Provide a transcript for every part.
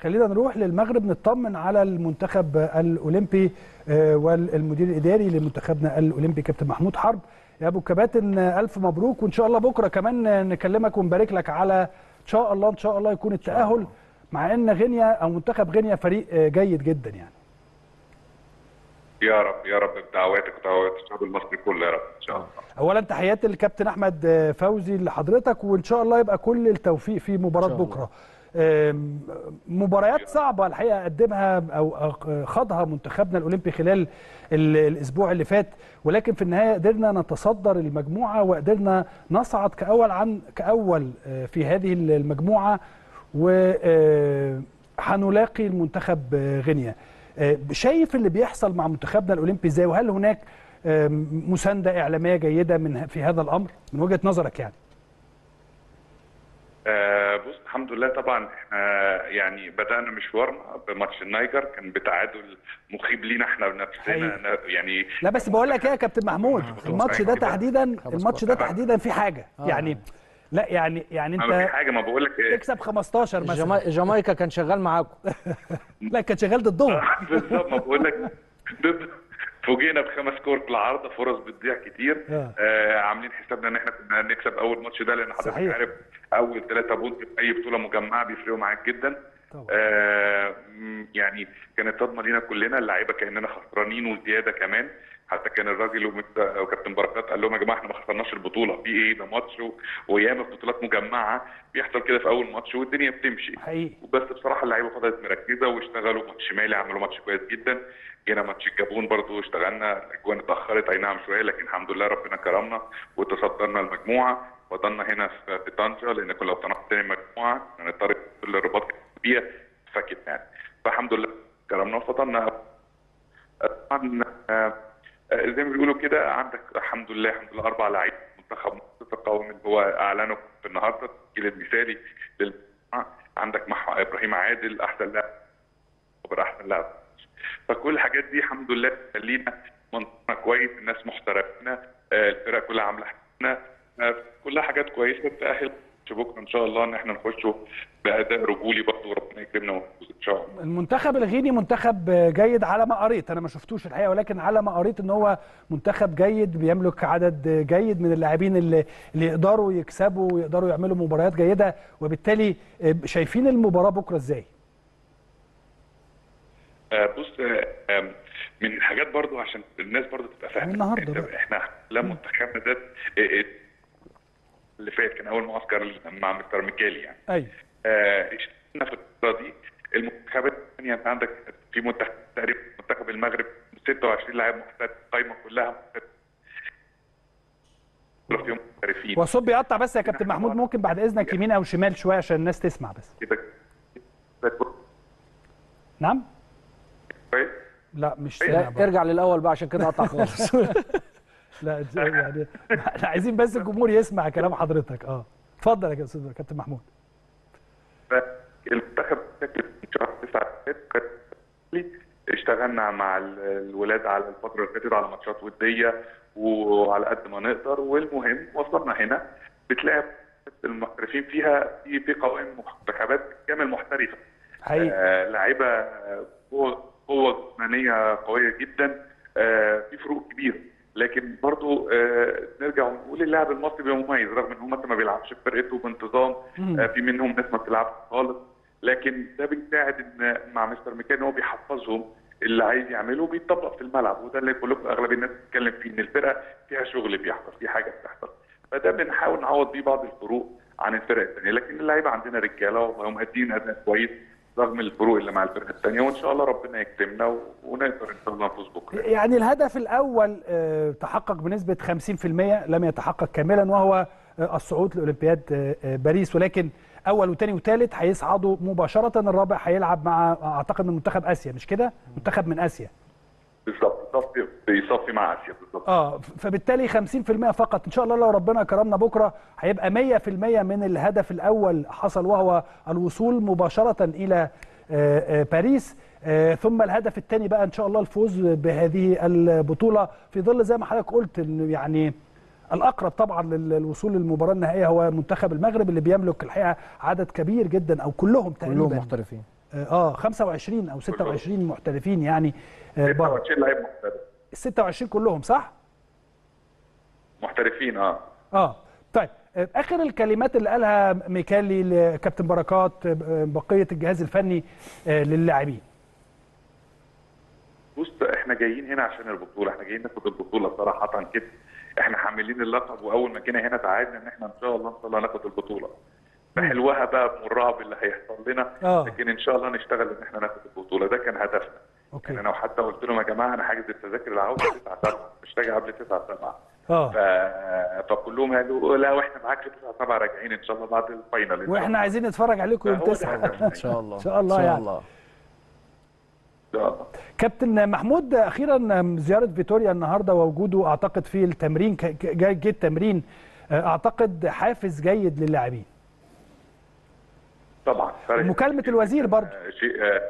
خلينا نروح للمغرب نطمن على المنتخب الاولمبي آه، والمدير الاداري لمنتخبنا الاولمبي كابتن محمود حرب يا ابو كباتن آه، الف مبروك وان شاء الله بكره كمان آه، نكلمك ونبارك لك على ان شاء الله ان شاء الله يكون التاهل مع ان غينيا او منتخب غينيا فريق آه، جيد جدا يعني يا رب يا رب بدعواتك ودعوات الشعب المصري كله يا رب ان شاء الله اولا تحياتي للكابتن احمد آه، فوزي لحضرتك وان شاء الله يبقى كل التوفيق في مباراه إن شاء الله. بكره آم، مباريات صعبه الحقيقه قدمها او أو خاضها منتخبنا الاولمبي خلال ال- الاسبوع اللي فات ولكن في النهايه قدرنا نتصدر المجموعه وقدرنا نصعد كاول عن كاول آه، في هذه المجموعه وهنلاقي المنتخب آه، غينيا آه، شايف اللي بيحصل مع منتخبنا الاولمبي ازاي وهل هناك آم، مسانده اعلاميه جيده من في هذا الامر من وجهه نظرك يعني آه بص الحمد لله طبعا احنا يعني بدانا مشوارنا بماتش النيجر كان بتعادل مخيب لينا احنا بنفسنا حقيقي. يعني لا بس بقول لك ايه يا كابتن محمود الماتش ده تحديدا خمس الماتش ده كورة. تحديدا في حاجه آه. يعني لا يعني يعني ما في انت حاجه ما بقول لك ايه تكسب 15 مثلا جما- جامايكا كان شغال معاكم لا كان شغال ضدهم بالظبط ما بقول لك ضد فوجئنا بخمس كور في العارضه فرص بتضيع كتير آه. آه عاملين حسابنا ان احنا كنا نكسب اول ماتش ده لان حضرتك صحيح. عارف اول ثلاثه بونت في اي بطوله مجمعه بيفرقوا معاك جدا طبعا. آه م- يعني كانت صدمه لينا كلنا اللعيبه كاننا خسرانين وزياده كمان حتى كان الراجل ومت- وكابتن بركات قال لهم يا جماعه احنا ما خسرناش البطوله في ايه ده ماتش و- وياما في بطولات مجمعه بيحصل كده في اول ماتش والدنيا بتمشي حقيقي بس بصراحه اللعيبه فضلت مركزه واشتغلوا ماتش مالي عملوا ماتش كويس جدا جينا ماتش الجابون برضو اشتغلنا الاجوان اتاخرت اي نعم شويه لكن الحمد لله ربنا كرمنا وتصدرنا المجموعه فضلنا هنا في في طنجه لان كنا لو طلعنا تاني المجموعه هنضطر كل الرباط كبيره فكت يعني فالحمد لله كرمنا وفضلنا طبعا آه، آه، زي ما بيقولوا كده عندك الحمد لله الحمد لله اربع لعيبه منتخب مصر القومي اللي هو اعلنه في النهارده التشكيل المثالي للمجموعه عندك مع ابراهيم عادل احسن لاعب خبر احسن لاعب فكل الحاجات دي الحمد لله تخلينا منظومه كويس الناس محترفين آه، الفرق كلها عامله حاجتنا آه، كلها حاجات كويسه تاهل بكره ان شاء الله ان احنا نخشه باداء رجولي برضه وربنا يكرمنا ونفوز ان شاء الله المنتخب الغيني منتخب جيد على ما قريت انا ما شفتوش الحقيقه ولكن على ما قريت ان هو منتخب جيد بيملك عدد جيد من اللاعبين اللي اللي يقدروا يكسبوا ويقدروا يعملوا مباريات جيده وبالتالي آه، شايفين المباراه بكره ازاي آه، بص آه، آم، من الحاجات برضو عشان الناس برضو تبقى فاهمه النهاردة إنت- بقى. احنا لا منتخبنا ده آه، آه، اللي فات كان اول معسكر مع مستر ميكالي يعني ايوه آه، اشتغلنا في الفتره دي المنتخبات الثانيه انت عندك في منتخب تقريبا منتخب المغرب 26 لاعب محترف القايمه كلها محترف كلهم فيهم محترفين وصوب بيقطع بس يا كابتن محمود ممكن بعد اذنك يمين او شمال شويه عشان الناس تسمع بس كده كده نعم كويس لا مش لا، سامع برضه. ارجع للاول بقى عشان كده قطع خالص لا يعني احنا عايزين بس الجمهور يسمع كلام حضرتك اه اتفضل يا استاذ كابتن محمود فالمنتخب بشكل في شهر 9 اشتغلنا مع ال- الولاد على الفتره اللي فاتت على ماتشات وديه وعلى قد ما نقدر والمهم وصلنا هنا بتلاقي المحترفين فيها في في قوائم منتخبات كامل محترفه حقيقي آه لعيبه قوه قوه جسمانيه قويه جدا آه في فروق كبيره لكن برضو آه نرجع ونقول اللاعب المصري بيبقى مميز رغم ان هو مثلا ما بيلعبش في فرقته بانتظام مم. آه في منهم ناس ما بتلعبش خالص لكن ده بيساعد ان مع مستر ميكان ان هو بيحفظهم اللي عايز يعمله بيطبق في الملعب وده اللي كلكم اغلب الناس بتتكلم فيه ان الفرقه فيها شغل بيحصل في حاجه بتحصل فده بنحاول نعوض بيه بعض الفروق عن الفرق الثانيه لكن اللعيبه عندنا رجاله وهم مادين اداء كويس رغم الفروق اللي مع الفرقه الثانيه وان شاء الله ربنا يكرمنا و- ونقدر ان شاء الله نفوز بكره يعني الهدف الاول آه، تحقق بنسبه 50% لم يتحقق كاملا وهو آه، الصعود لاولمبياد آه، آه، باريس ولكن اول وثاني وثالث هيصعدوا مباشره الرابع هيلعب مع اعتقد من منتخب اسيا مش كده منتخب من اسيا بالظبط بيصفي بيصفي مع اسيا بالظبط اه فبالتالي 50% فقط ان شاء الله لو ربنا كرمنا بكره هيبقى 100% من الهدف الاول حصل وهو الوصول مباشره الى آه، آه، باريس آه، ثم الهدف الثاني بقى ان شاء الله الفوز بهذه البطوله في ظل زي ما حضرتك قلت إن يعني الاقرب طبعا للوصول للمباراه النهائيه هو منتخب المغرب اللي بيملك الحقيقه عدد كبير جدا او كلهم تقريبا كلهم محترفين اه 25 او 26 محترفين يعني آه بره 26 لعيب محترف ال 26 كلهم صح؟ محترفين اه اه طيب آه، اخر الكلمات اللي قالها ميكالي لكابتن بركات آه، بقيه الجهاز الفني آه، للاعبين بص احنا جايين هنا عشان البطوله احنا جايين ناخد البطوله صراحه كده احنا حاملين اللقب واول ما جينا هنا تعادنا ان احنا ان شاء الله ان شاء الله ناخد البطوله بحلوها بقى بمرها باللي هيحصل لنا آه. لكن ان شاء الله نشتغل ان احنا ناخد البطوله ده كان هدفنا اوكي يعني انا وحتى قلت لهم يا جماعه انا حاجز التذاكر العوده 9 7 مش راجع قبل 9 7 اه ف... فكلهم قالوا لا واحنا معاك في 9 7 راجعين ان شاء الله بعد الفاينل إن شاء واحنا الله. عايزين نتفرج عليكم يوم فهو ده 9 هدفنا. ان شاء الله إن شاء الله ان شاء يعني. الله ان شاء الله كابتن محمود اخيرا زياره فيتوريا النهارده ووجوده اعتقد في التمرين ك- ك- جاي جه التمرين آه، اعتقد حافز جيد للاعبين طبعا فرق ومكالمة كتير الوزير جداً. برضه. آه، شيء آه،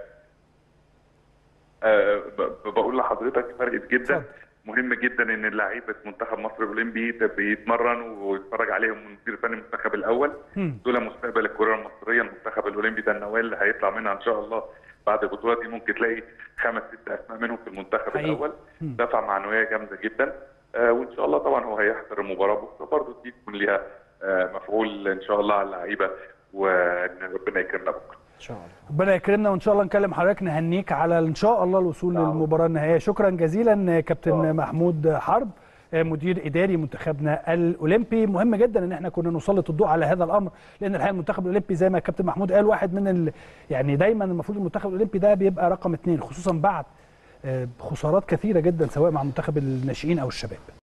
آه، ب- بقول لحضرتك فرقت جدا اتفضل. مهم جدا ان لعيبه منتخب مصر الاولمبي ده بيتمرن ويتفرج عليهم مدير فني المنتخب الاول مم. دول مستقبل الكره المصريه المنتخب الاولمبي ده النواه اللي هيطلع منها ان شاء الله بعد البطوله دي ممكن تلاقي خمس ست اسماء منهم في المنتخب حقيقي. الاول مم. دفع معنويه جامده جدا آه، وان شاء الله طبعا هو هيحضر المباراه بكره برضه دي يكون ليها آه، مفعول ان شاء الله على اللعيبه وان ربنا يكرمنا بكره ان شاء الله ربنا يكرمنا وان شاء الله نكلم حضرتك نهنيك على ان شاء الله الوصول نعم. للمباراه النهائيه شكرا جزيلا كابتن نعم. محمود حرب مدير اداري منتخبنا الاولمبي مهم جدا ان احنا كنا نسلط الضوء على هذا الامر لان الحقيقه المنتخب الاولمبي زي ما كابتن محمود قال واحد من ال... يعني دايما المفروض المنتخب الاولمبي ده بيبقى رقم اثنين خصوصا بعد آه، خسارات كثيره جدا سواء مع منتخب الناشئين او الشباب